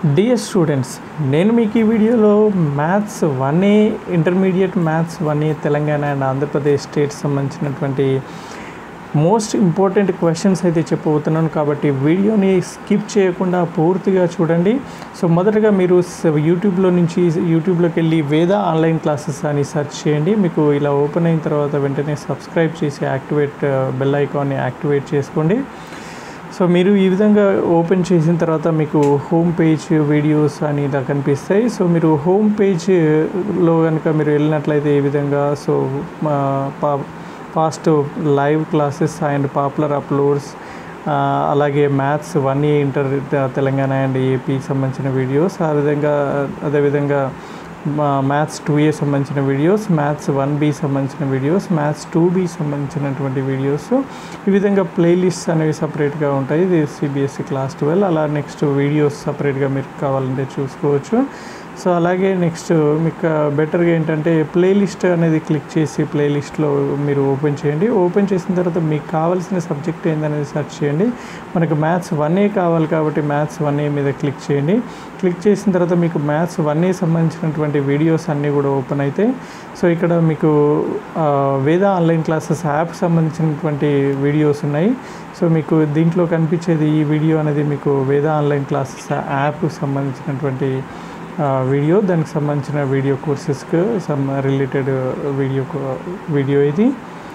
dear students నేను మీకు ఈ వీడియోలో maths one A intermediate maths one A Telangana and Andhra Pradesh state సంబంధించినటువంటి మోస్ట్ ఇంపార్టెంట్ క్వశ్చన్స్ అయితే చెప్పబోతున్నాను కాబట్టి వీడియోని స్కిప్ చేయకుండా పూర్తిగా చూడండి సో మొదటగా మీరు స- యూట్యూబ్లో నుంచి యూట్యూబ్లోకి వెళ్ళి వేద ఆన్లైన్ క్లాసెస్ అని సెర్చ్ చేయండి మీకు ఇలా ఓపెన్ అయిన తర్వాత వెంటనే సబ్స్క్రైబ్ చేసి యాక్టివేట్ బెల్ ఐకాన్ని యాక్టివేట్ చేసుకోండి సో మీరు ఈ విధంగా ఓపెన్ చేసిన తర్వాత మీకు హోమ్ పేజ్ వీడియోస్ అని ఇలా కనిపిస్తాయి సో మీరు హోమ్ పేజ్లో కనుక మీరు వెళ్ళినట్లయితే ఈ విధంగా సో మా పా fast live classes and popular uploads అలాగే maths one A inter Telangana and AP సంబంధించిన వీడియోస్ ఆ విధంగా అదేవిధంగా మ్యాథ్స్ టూ ఏ సంబంధించిన వీడియోస్ మ్యాథ్స్ వన్ బి సంబంధించిన వీడియోస్ మ్యాథ్స్ టూ బి సంబంధించినటువంటి వీడియోస్ ఈ విధంగా ప్లేలిస్ట్స్ అనేవి సపరేట్గా ఉంటాయి ఇది సిబిఎస్సి క్లాస్ ట్వెల్వ్ అలా నెక్స్ట్ వీడియోస్ సపరేట్గా మీరు కావాలంటే చూసుకోవచ్చు సో అలాగే నెక్స్ట్ మీకు బెటర్గా ఏంటంటే ప్లేలిస్ట్ అనేది క్లిక్ చేసి ప్లేలిస్ట్లో మీరు ఓపెన్ చేయండి ఓపెన్ చేసిన తర్వాత మీకు కావాల్సిన సబ్జెక్ట్ ఏందనేది సెర్చ్ చేయండి మనకు మ్యాథ్స్ వన్ ఏ కావాలి కాబట్టి మ్యాథ్స్ వన్ ఏ మీద క్లిక్ చేయండి క్లిక్ చేసిన తర్వాత మీకు మ్యాథ్స్ వన్ ఏ సంబంధించినటువంటి వీడియోస్ అన్నీ కూడా ఓపెన్ అవుతాయి సో ఇక్కడ మీకు ఆ, వేద ఆన్లైన్ క్లాసెస్ యాప్ సంబంధించినటువంటి వీడియోస్ ఉన్నాయి సో మీకు దీంట్లో కనిపించేది ఈ వీడియో అనేది మీకు వేద ఆన్లైన్ క్లాసెస్ యాప్ సంబంధించినటువంటి ఆ, వీడియో దానికి సంబంధించిన వీడియో కోర్సెస్కి సమ్ రిలేటెడ్ వీడియో కో- వీడియో ఇది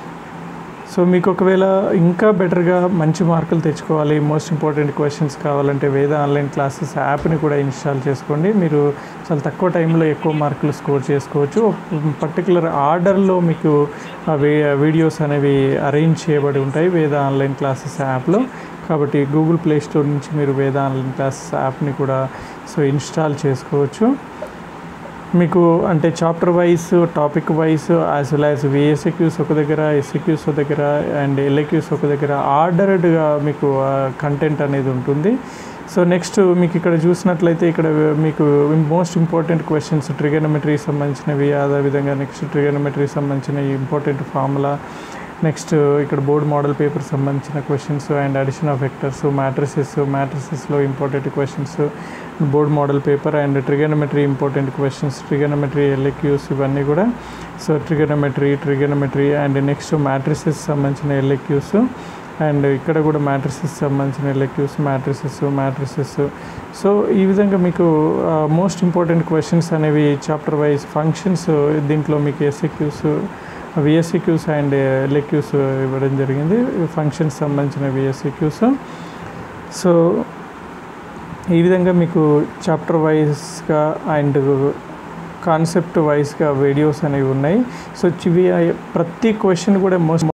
సో మీకు ఒకవేళ ఇంకా బెటర్గా మంచి మార్కులు తెచ్చుకోవాలి మోస్ట్ ఇంపార్టెంట్ క్వశ్చన్స్ కావాలంటే వేద ఆన్లైన్ క్లాసెస్ యాప్ని కూడా ఇన్స్టాల్ చేసుకోండి మీరు చాలా తక్కువ టైంలో ఎక్కువ మార్కులు స్కోర్ చేసుకోవచ్చు పర్టికులర్ ఆర్డర్లో మీకు ఆ వే- వీడియోస్ అనేవి అరేంజ్ చేయబడి ఉంటాయి వేద ఆన్లైన్ క్లాసెస్ యాప్లో కాబట్టి గూగుల్ ప్లే స్టోర్ నుంచి మీరు వేద ఆన్లైన్ క్లాసెస్ యాప్ని కూడా సో ఇన్స్టాల్ చేసుకోవచ్చు మీకు అంటే chapter wise topic wise as well as VSAQs ఒక దగ్గర ఎస్ఎక్యూస్ ఒక దగ్గర అండ్ ఎల్ఎక్యూస్ ఒక దగ్గర ఆర్డర్డ్గా మీకు కంటెంట్ అనేది ఉంటుంది సో నెక్స్ట్ మీకు ఇక్కడ చూసినట్లయితే ఇక్కడ మీకు మోస్ట్ ఇంపార్టెంట్ క్వశ్చన్స్ ట్రిగనమెట్రీ సంబంధించినవి అదేవిధంగా నెక్స్ట్ ట్రిగనమెట్రీ సంబంధించిన ఇంపార్టెంట్ ఫార్ములా నెక్స్ట్ ఇక్కడ బోర్డ్ మోడల్ పేపర్ సంబంధించిన questions and addition of vectors matrices మ్యాట్రిసెస్లో important questions board model paper and trigonometry important questions trigonometry LAQs ఇవన్నీ కూడా so trigonometry trigonometry and next matrices సంబంధించిన LAQs and ఇక్కడ కూడా matrices సంబంధించిన LAQs matrices matrices so ఈ విధంగా మీకు మోస్ట్ ఇంపార్టెంట్ క్వశ్చన్స్ అనేవి చాప్టర్ వైజ్ ఫంక్షన్స్ దీంట్లో మీకు ఎస్ఎక్యూస్ విఎస్సిక్యూస్ అండ్ ఎల్ఎక్యూస్ ఇవ్వడం జరిగింది ఫంక్షన్స్ సంబంధించిన విఎస్సిక్యూస్ సో ఈ విధంగా మీకు చాప్టర్ వైజ్గా అండ్ కాన్సెప్ట్ వైజ్గా వీడియోస్ అనేవి ఉన్నాయి సో ఇవి ప్రతి క్వశ్చన్ కూడా మోస్ట్